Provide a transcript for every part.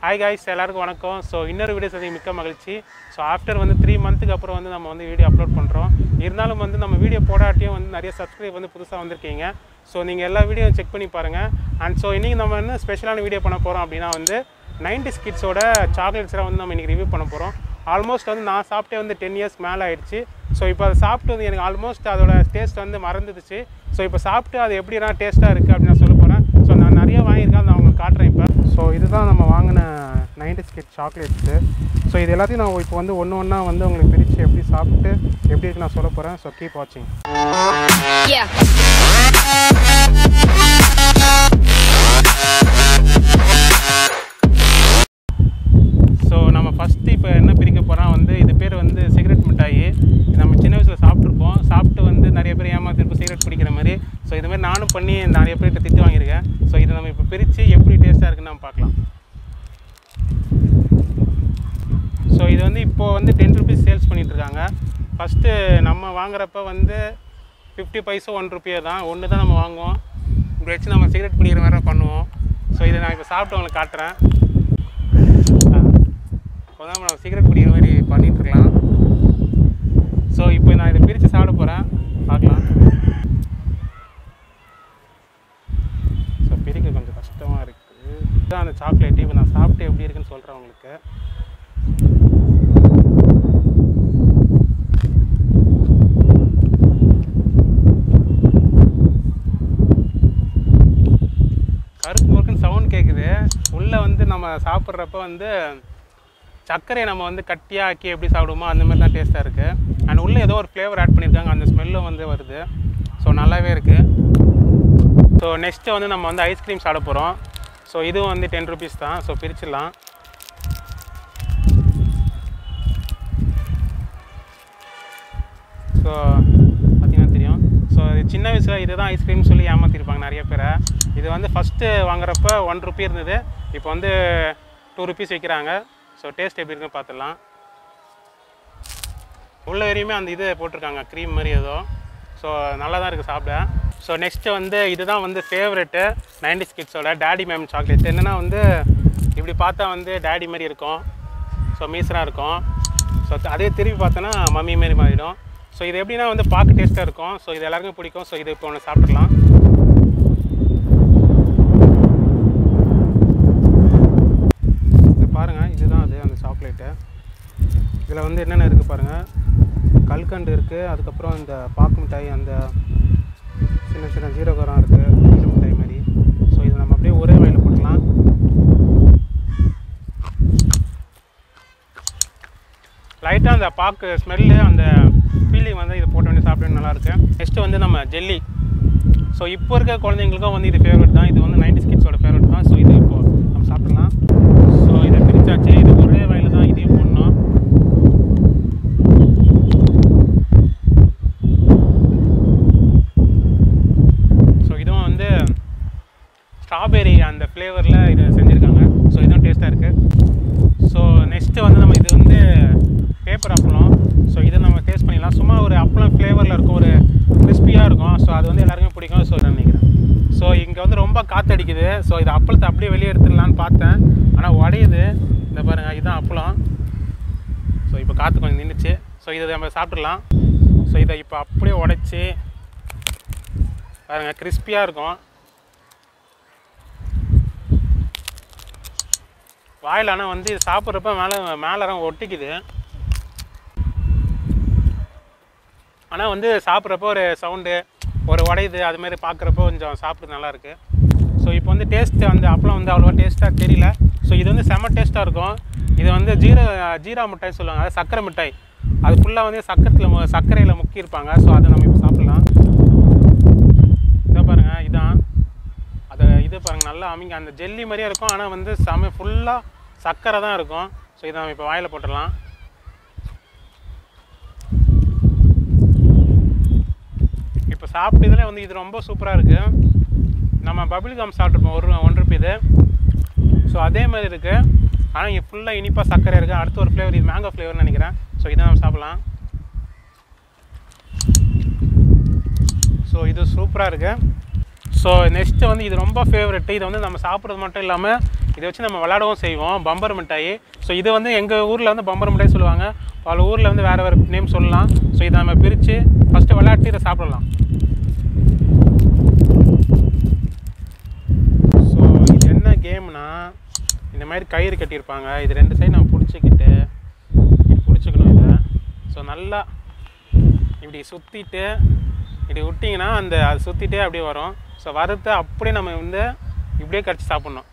Hi guys எல்லாருக்கும் வணக்கம் so இன்னொரு வீடியோ சந்தி மிக்க மகிழ்ச்சி ஸோ ஆஃப்டர் வந்து த்ரீ மந்த்துக்கு அப்புறம் வந்து நம்ம வந்து வீடியோ அப்லோட் பண்ணுறோம் இருந்தாலும் வந்து நம்ம வீடியோ போடாட்டியும் வந்து நிறைய சப்ஸ்கிரைப் வந்து புதுசாக வந்திருக்கீங்க ஸோ நீங்கள் எல்லா வீடியோ செக் பண்ணி பாருங்கள் அண்ட் ஸோ இன்றைக்கி நம்ம வந்து ஸ்பெஷலான வீடியோ பண்ண போகிறோம் அப்படின்னா வந்து 90s கிட்ஸோட சாக்லேட்ஸ்லாம் வந்து நம்ம இன்றைக்கி ரிவ்யூ பண்ண போகிறோம் ஆல்மோஸ்ட் வந்து நான் சாப்பிட்டே வந்து டென் இயர்ஸ் மேலே ஆயிடுச்சு ஸோ இப்போ அதை சாப்பிட்டு வந்து எனக்கு ஆல்மோஸ்ட் அதோட டேஸ்ட் வந்து மறந்துடுச்சு ஸோ இப்போ சாப்பிட்டு அது எப்படினா டேஸ்ட்டாக இருக்குது அப்படின்னு நான் சொல்ல போகிறேன் ஸோ நான் நிறைய வாங்கியிருக்கேன் அதை நான் உங்களுக்கு காட்டுறேன் இப்போ ஸோ இதுதான் நம்ம வாங்கின 90s கிட் சாக்லேட்ஸு ஸோ இது எல்லாத்தையும் நான் இப்போ வந்து ஒன்று ஒன்றா வந்து உங்களுக்கு பிரித்து எப்படி சாப்பிட்டு எப்படி இருக்கு நான் சொல்ல போகிறேன் ஸோ கீப் வாட்சிங் Yeah. ஸோ நம்ம ஃபஸ்ட்டு இப்போ என்ன பிரிக்க போகிறோம் வந்து இது பேர் வந்து சிகரெட் மிட்டாய் இது நம்ம சின்ன வயசில் சாப்பிட்ருப்போம் சாப்பிட்டு வந்து நிறைய பேர் ஏமாத்திருப்போம் சிகரெட் பிடிக்கிற மாதிரி ஸோ இது மாதிரி நானும் பண்ணி நிறைய பேர்கிட்ட திட்டு வாங்கியிருக்கேன் ஸோ இதை நம்ம இப்போ பிரித்து எப்படி டேஸ்ட்டாக இருக்குன்னு நம்ம பார்க்கலாம் ஸோ இது வந்து இப்போது வந்து டென் ருபீஸ் சேல்ஸ் பண்ணிகிட்ருக்காங்க ஃபஸ்ட்டு நம்ம வாங்குறப்ப வந்து ஃபிஃப்டி பைசா ஒன் ருப்பியே தான் ஒன்று தான் நம்ம வாங்குவோம் இப்படி வச்சு நம்ம சிகரெட் பிடிக்கிற மாதிரி தான் பண்ணுவோம் ஸோ இதை நான் இப்போ சாப்பிட்டு உங்களுக்கு காட்டுறேன் இப்போ தான் நம்ம சிகரெட் பிடிக்கிற மாதிரி பண்ணிட்டு இருக்கலாம் ஸோ இப்போ நான் இதை பிரித்து சாப்பிட போகிறேன் பார்க்கலாம் ஸோ பிரிக்க கொஞ்சம் கஷ்டமாக இருக்குது இதுதான் அந்த சாக்லேட்டு இப்போ நான் சாப்பிட்டு எப்படி இருக்குன்னு சொல்கிறேன் உங்களுக்கு கருக்கு முறுக்குன்னு சவுண்ட் கேட்குது உள்ளே வந்து நம்ம சாப்பிட்றப்ப வந்து சர்க்கரையை நம்ம வந்து கட்டியாக ஆக்கி எப்படி சாப்பிடுவோமோ அந்த மாதிரி தான் டேஸ்ட்டாக இருக்குது அண்ட் உள்ளே ஏதோ ஒரு ஃப்ளேவர் ஆட் பண்ணியிருக்காங்க அந்த ஸ்மெல்லும் வந்து வருது ஸோ நல்லாவே இருக்குது ஸோ நெக்ஸ்ட்டு வந்து நம்ம வந்து ஐஸ்கிரீம் சாப்பிட போகிறோம் ஸோ இதுவும் வந்து டென் ருபீஸ் தான் ஸோ பிரிச்சிடலாம் ஸோ பார்த்தீங்கன்னா தெரியும் ஸோ சின்ன வயசில் இதுதான் ஐஸ்கிரீம் சொல்லி ஏமாற்றிருப்பாங்க நிறைய பேரை இது வந்து ஃபஸ்ட்டு வாங்குறப்ப ஒன் ருபி இருந்தது இப்போ வந்து டூ ருபீஸ் விற்கிறாங்க ஸோ டேஸ்ட் எப்படி இருக்குன்னு பார்த்துடலாம் உள்ள வரையுமே அந்த இது போட்டிருக்காங்க க்ரீம் மாதிரி ஏதோ ஸோ நல்லா தான் இருக்குது சாப்பிட ஸோ நெக்ஸ்ட்டு வந்து இதுதான் வந்து ஃபேவரெட்டு நைன்டி கிட்ஸோட டேடி மேம் சாக்லேட் என்னென்னா வந்து இப்படி பார்த்தா வந்து டேடி மாதிரி இருக்கும் ஸோ மீசராக இருக்கும் ஸோ அதே திருப்பி பார்த்தோன்னா மம்மி மாரி மாறிடும் ஸோ இது எப்படின்னா வந்து பார்க்க டேஸ்ட்டாக இருக்கும் ஸோ இது எல்லாருக்கும் பிடிக்கும் ஸோ இது இப்போ ஒன்று சாப்பிட்றலாம் இது பாருங்கள் இதுதான் அது அந்த சாக்லேட்டு இதில் வந்து என்னென்ன இருக்குது பாருங்கள் கல்கண்டு இருக்குது அதுக்கப்புறம் இந்த பாக்கு மிட்டாய் அந்த சின்ன சின்ன ஜீரகரம் இருக்குது மீன் மிட்டாய் மாதிரி ஸோ இதை நம்ம அப்படியே ஒரே வயலில் போட்டுக்கலாம் லைட்டாக அந்த பாக்கு ஸ்மெல்லு அந்த ஃபீலிங் வந்து இது போட்ட உடனே சாப்பிட நல்லாயிருக்கு நெக்ஸ்ட்டு வந்து நம்ம ஜெல்லி ஸோ இப்போ இருக்க குழந்தைங்களுக்கும் வந்து இது ஃபேவரட் தான் இது வந்து நைன்டி கிட்ஸோட ஃபேவரட் தான் ஸோ இது இப்போ நம்ம சாப்பிடலாம் ஸோ இதை பிரிச்சாச்சு இது ஒரே வயலில் தான் இதையும் போடணும் ஸோ இதுவும் வந்து ஸ்ட்ராபெரி அந்த ஃப்ளேவரில் இது செஞ்சுருக்காங்க ஸோ இதுவும் டேஸ்ட்டாக இருக்குது ஸோ நெக்ஸ்ட்டு வந்து நம்ம இது வந்து பேப்பர் அப்பளம் ஸோ இதை நம்ம டேஸ்ட் பண்ணிடலாம் சும்மா ஒரு அப்பளம் ஃப்ளேவரில் இருக்கும் ஒரு கிறிஸ்பியாக இருக்கும் ஸோ அது வந்து எல்லாருக்குமே பிடிக்கும் ஸோ நான் நினைக்கிறேன் ஸோ இங்கே வந்து ரொம்ப காற்றடிக்குது ஸோ இது அப்பளத்தை அப்படியே வெளியே எடுத்துடலான்னு பார்த்தேன் ஆனால் உடையுது இந்த பாருங்கள் இதுதான் அப்பளம் ஸோ இப்போ காற்று கொஞ்சம் நின்றுச்சு ஸோ இதை நம்ம சாப்பிட்றலாம் ஸோ இதை இப்போ அப்படியே உடைச்சி பாருங்கள் கிறிஸ்பியாக இருக்கும் வாயில் ஆனால் வந்து இது சாப்பிட்றப்ப மேலே மேலே ஒட்டிக்குது ஆனால் வந்து சாப்பிட்றப்போ ஒரு சவுண்டு ஒரு உடையுது அது மாதிரி பார்க்குறப்போ கொஞ்சம் சாப்பிட்றது நல்லாயிருக்கு ஸோ இப்போ வந்து டேஸ்ட்டு அந்த அப்பளம் வந்து அவ்வளோவா டேஸ்ட்டாக தெரியல ஸோ இது வந்து செம்ம டேஸ்ட்டாக இருக்கும் இது வந்து ஜீரா ஜீரா மிட்டாய் சொல்லுவாங்க அது சர்க்கரை மிட்டாய் அது ஃபுல்லாக வந்து சக்கரத்தில் சர்க்கரையில் முக்கியிருப்பாங்க ஸோ அதை நம்ம இப்போ சாப்பிட்லாம் இதை பாருங்கள் இதான் அதை இது பாருங்கள் நல்லா அமைங்க அந்த ஜெல்லி மாதிரியே இருக்கும் ஆனால் வந்து செம ஃபுல்லாக சர்க்கரை தான் இருக்கும் ஸோ இதை நம்ம இப்போ வாயில் போட்டுடலாம் இப்போ சாப்பிட்டதுல வந்து இது ரொம்ப சூப்பராக இருக்குது நம்ம பபிள் கம் சாப்பிட்ருப்போம் ஒரு ஒன் ருபி இது ஸோ அதே மாதிரி இருக்குது ஆனால் இங்கே ஃபுல்லாக இனிப்பாக சர்க்கரை இருக்குது அடுத்து ஒரு ஃப்ளேவர் இது மேங்கோ ஃப்ளேவர்னு நினைக்கிறேன் ஸோ இதை நம்ம சாப்பிட்லாம் ஸோ இது சூப்பராக இருக்குது ஸோ நெக்ஸ்ட்டு வந்து இது ரொம்ப ஃபேவரெட்டு இதை வந்து நம்ம சாப்பிட்றது மட்டும் இல்லாமல் இதை வச்சு நம்ம விளாடவும் செய்வோம் பம்பர் மிட்டாய் ஸோ இது வந்து எங்கள் ஊரில் வந்து பம்பர் மிட்டாய் சொல்லுவாங்க பல ஊரில் வந்து வேறு வேறு நேம் சொல்லலாம் ஸோ இதை நம்ம பிரித்து ஃபஸ்ட்டு விளையாட்டு இதை சாப்பிடலாம் ஸோ இது என்ன கேம்னா இந்த மாதிரி கயிறு கட்டியிருப்பாங்க இது ரெண்டு சைடு நம்ம பிடிச்சிக்கிட்டு இப்படி பிடிச்சிக்கணும் இதை ஸோ நல்லா இப்படி சுற்றிட்டு இப்படி விட்டிங்கன்னா அந்த அது சுற்றிட்டே அப்படியே வரும் ஸோ வறுத்து அப்படியே நம்ம வந்து இப்படியே கடிச்சு சாப்பிட்ணும்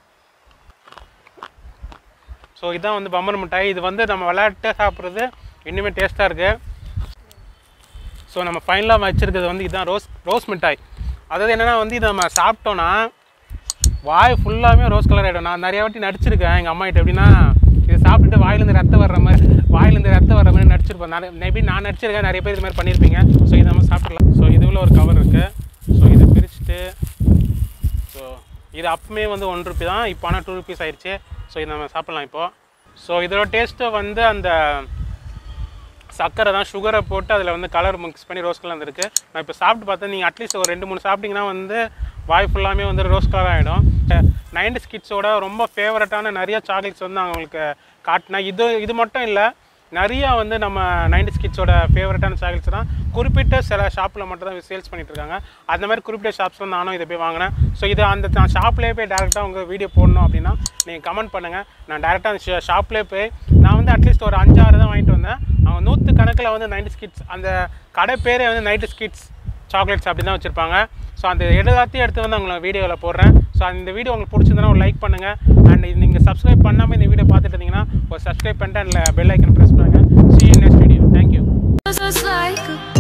ஸோ இதான் வந்து பம்பர் மிட்டாய் இது வந்து நம்ம விளையாட்டு சாப்பிட்றது இன்னுமே டேஸ்ட்டாக இருக்குது ஸோ நம்ம ஃபைனலாக வச்சுருக்கிறது வந்து இதுதான் ரோஸ் ரோஸ் மிட்டாய் அதாவது என்னென்னா வந்து இதை நம்ம சாப்பிட்டோன்னா வாய் ஃபுல்லாகவே ரோஸ் கலர் ஆகிடும் நான் நிறைய வாட்டி நடிச்சிருக்கேன் எங்கள் அம்மா கிட்ட எப்படின்னா இதை சாப்பிட்டுட்டு வாயிலேருந்து ரத்தம் வர்ற மாதிரி வாயிலேருந்து ரத்தம் வர்ற மாதிரி நடிச்சிருப்பேன் நிறைய மேபி நான் நடிச்சிருக்கேன் நிறைய பேர் இது மாதிரி பண்ணியிருப்பீங்க ஸோ இதை நம்ம சாப்பிடலாம் ஸோ இதுவில் ஒரு கவர் இருக்குது ஸோ இதை பிரிச்சுட்டு ஸோ இது அப்பவுமே வந்து ஒன் ருபி தான் இப்போ ஆனால் டூ ருபீஸ் ஆயிடுச்சு ஸோ இதை நம்ம சாப்பிட்லாம் இப்போது ஸோ இதோட டேஸ்ட்டு வந்து அந்த சர்க்கரை தான் சுகரை போட்டு அதில் வந்து கலர் மிக்ஸ் பண்ணி ரோஸ் கலர் வந்துருக்கு நான் இப்போ சாப்பிட்டு பார்த்தேன் நீங்கள் அட்லீஸ்ட் ஒரு ரெண்டு மூணு சாப்பிட்டீங்கன்னா வந்து வாய் ஃபுல்லாமே வந்து ரோஸ் கலர் ஆகிடும் நைன்டி கிட்ஸோட ரொம்ப ஃபேவரட்டான நிறைய சாக்லேட்ஸ் வந்து நான் உங்களுக்கு காட்டினேன் இது இது மட்டும் இல்லை நிறையா வந்து நம்ம நைன்டி கிட்ஸோட ஃபேவரட்டான சாக்லேட்ஸ் தான் குறிப்பிட்ட சில ஷாப்பில் மட்டும் தான் சேல்ஸ் பண்ணிட்டு இருக்காங்க அந்த மாதிரி குறிப்பிட்ட ஷாப்ஸில் நானும் இதை போய் வாங்கினேன் ஸோ இது அந்த நான் ஷாப்லேயே போய் டேரெக்டாக உங்கள் வீடியோ போடணும் அப்படின்னா நீங்கள் கமெண்ட் பண்ணுங்கள் நான் டேரெக்டாக அந்த ஷாப்லேயே போய் நான் வந்து அட்லீஸ்ட் ஒரு அஞ்சாறு தான் வாங்கிட்டு வந்தேன் அவங்க நூற்று கணக்கில் வந்து நைன்டி கிட்ஸ் அந்த கடை பேரே வந்து நைன்டி கிட்ஸ் சாக்லேட்ஸ் அப்படி தான் வச்சுருப்பாங்க ஸோ அந்த எல்லாத்தையும் எடுத்து வந்து உங்களை வீடியோவில் போடுறேன் ஸோ இந்த வீடியோ உங்களுக்கு பிடிச்சிருந்தனா ஒரு லைக் பண்ணுங்கள் அண்ட் நீங்கள் சப்ஸ்கிரைப் பண்ணாமல் இந்த வீடியோ பார்த்துட்டு இருந்தீங்கன்னா ஒரு சப்ஸ்கிரைப் பண்ணிட்டு அதில் பெல் ஐக்கன் ப்ரெஸ் பண்ணுங்கள் see next video thank you Just like a